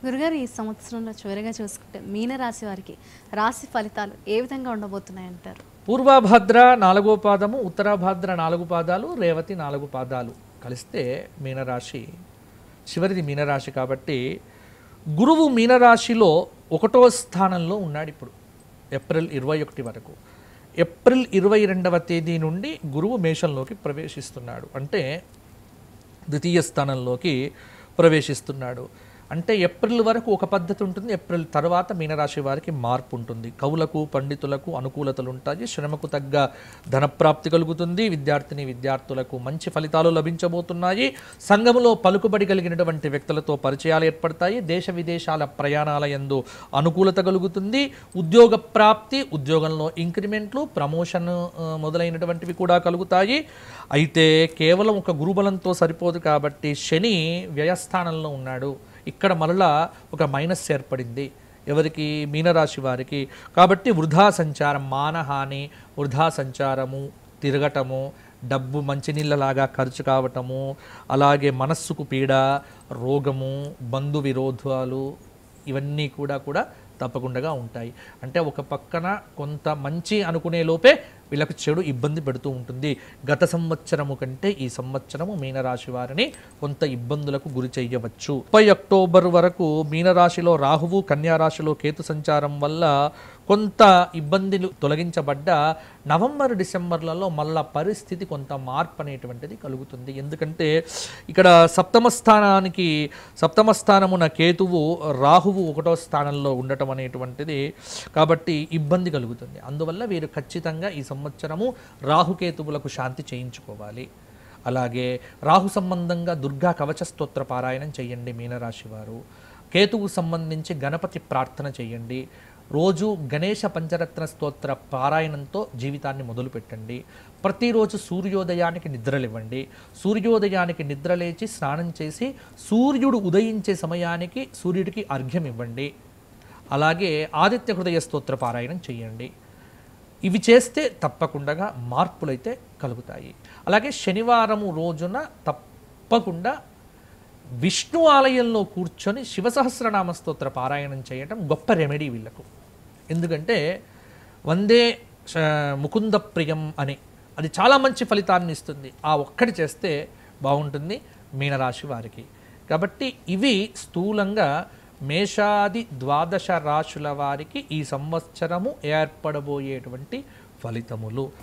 గురుగారు ఈ సంవత్సరంలో చివరిగా చూసుకుంటే మీనరాశి వారికి రాశి ఫలితాలు ఏ విధంగా ఉండబోతున్నాయంటారు పూర్వభద్ర నాలుగో పాదము ఉత్తరాభద్ర నాలుగు పాదాలు రేవతి నాలుగు పాదాలు కలిస్తే మీనరాశి చివరిది మీనరాశి కాబట్టి గురువు మీనరాశిలో ఒకటో స్థానంలో ఉన్నాడు ఇప్పుడు ఏప్రిల్ ఇరవై ఒకటి వరకు ఏప్రిల్ ఇరవై రెండవ తేదీ నుండి గురువు మేషంలోకి ప్రవేశిస్తున్నాడు అంటే ద్వితీయ స్థానంలోకి ప్రవేశిస్తున్నాడు అంటే ఏప్రిల్ వరకు ఒక పద్ధతి ఉంటుంది ఏప్రిల్ తర్వాత మీనరాశి వారికి మార్పు ఉంటుంది కవులకు పండితులకు అనుకూలతలు ఉంటాయి శ్రమకు తగ్గ ధనప్రాప్తి కలుగుతుంది విద్యార్థిని విద్యార్థులకు మంచి ఫలితాలు లభించబోతున్నాయి సంఘములో పలుకుబడి కలిగినటువంటి వ్యక్తులతో పరిచయాలు ఏర్పడతాయి దేశ విదేశాల ప్రయాణాల యందు అనుకూలత కలుగుతుంది ఉద్యోగ ప్రాప్తి ఉద్యోగంలో ఇంక్రిమెంట్లు ప్రమోషన్ ఆ, మొదలైనటువంటివి కూడా కలుగుతాయి అయితే కేవలం ఒక గురుబలంతో సరిపోదు కాబట్టి శని వ్యయస్థానంలో ఉన్నాడు ఇక్కడ మరలా ఒక మైనస్ ఏర్పడింది ఎవరికి మీనరాశి వారికి కాబట్టి వృధా సంచారం మానహాని వృధా సంచారము తిరగటము డబ్బు మంచినీళ్ళలాగా ఖర్చు కావటము అలాగే మనస్సుకు పీడ రోగము బంధు విరోధాలు ఇవన్నీ కూడా కూడా తప్పకుండా ఉంటాయి అంటే ఒక పక్కన కొంత మంచి అనుకునే లోపే వీళ్ళకు చెడు ఇబ్బంది పెడుతూ ఉంటుంది గత సంవత్సరము కంటే ఈ సంవత్సరము మీనరాశి వారిని కొంత ఇబ్బందులకు గురి చేయవచ్చు ముప్పై అక్టోబర్ వరకు మీనరాశిలో రాహువు కన్యారాశిలో కేతు సంచారం వల్ల కొంత ఇబ్బందులు తొలగించబడ్డ నవంబర్ డిసెంబర్లలో మళ్ళా పరిస్థితి కొంత మార్పు అనేటువంటిది కలుగుతుంది ఎందుకంటే ఇక్కడ సప్తమ స్థానానికి సప్తమ స్థానమున కేతువు రాహువు ఒకటో స్థానంలో ఉండటం అనేటువంటిది కాబట్టి ఇబ్బంది కలుగుతుంది అందువల్ల వీరు ఖచ్చితంగా ఈ సంవత్సరము రాహుకేతువులకు శాంతి చేయించుకోవాలి అలాగే రాహు సంబంధంగా దుర్గా కవచ స్తోత్ర పారాయణం చేయండి మీనరాశి వారు కేతువు సంబంధించి గణపతి ప్రార్థన చేయండి రోజు గణేష పంచరత్న స్తోత్ర పారాయణంతో జీవితాన్ని మొదలుపెట్టండి ప్రతిరోజు సూర్యోదయానికి నిద్రలివ్వండి సూర్యోదయానికి నిద్రలేచి స్నానం చేసి సూర్యుడు ఉదయించే సమయానికి సూర్యుడికి అర్ఘ్యం ఇవ్వండి అలాగే ఆదిత్య హృదయ స్తోత్ర పారాయణం చేయండి ఇవి చేస్తే తప్పకుండా మార్పులైతే కలుగుతాయి అలాగే శనివారము రోజున తప్పకుండా విష్ణు ఆలయంలో కూర్చొని శివసహస్రనామ స్తోత్ర పారాయణం చేయటం గొప్ప రెమెడీ వీళ్ళకు ఎందుకంటే వందే శ- ముకుంద ప్రియం అని అది చాలా మంచి ఫలితాన్ని ఇస్తుంది ఆ ఒక్కటి చేస్తే బాగుంటుంది మీనరాశి వారికి కాబట్టి ఇవి స్థూలంగా మేషాది ద్వాదశ రాశుల వారికి ఈ సంవత్సరము ఏర్పడబోయేటువంటి ఫలితములు